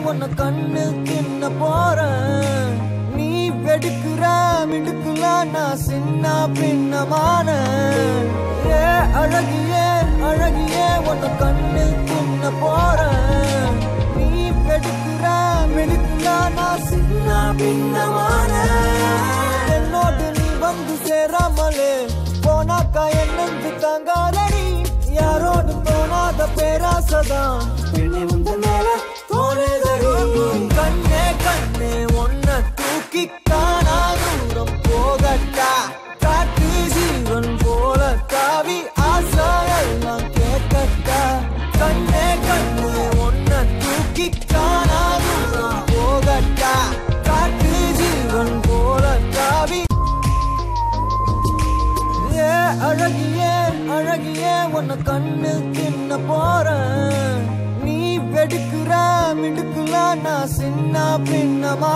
உன்னை கண்ணு தின்ன போறேன் நீ வெடுக்குற மிடுக்குல நான் சின்ன பின்னமான ஏ அழகியே அழகியே உன்னை கண்ணு தின்ன போறேன் நீ வெடுக்குற மிடுக்குல நான் சின்ன பின்னமான என்னோடு நீ வந்து சேராமலே போனாக்கா என்னந்து தாங்காதடி யாரோடு தோணாத பேராசதான் பெண்ணே உந்த மேல தோணுதடி கண்ணே கண்ணே ஒன்ன தூக்கி காணா தூரம் போகட்டா காட்டு ஜீவன் போல தாவி ஆசையெல்லாம் கேட்கட்டா கண்ணே கண்ணே ஒன்ன தூக்கி காணா தூரம் போகட்டா காட்டு ஜீவன் போல தாவி ஏ அழகியே அழகியே உன்னை கண்ணு தின்ன போறேன் நீ வெடுக்குற மிடுக்குல நான் சின்ன பின்னமா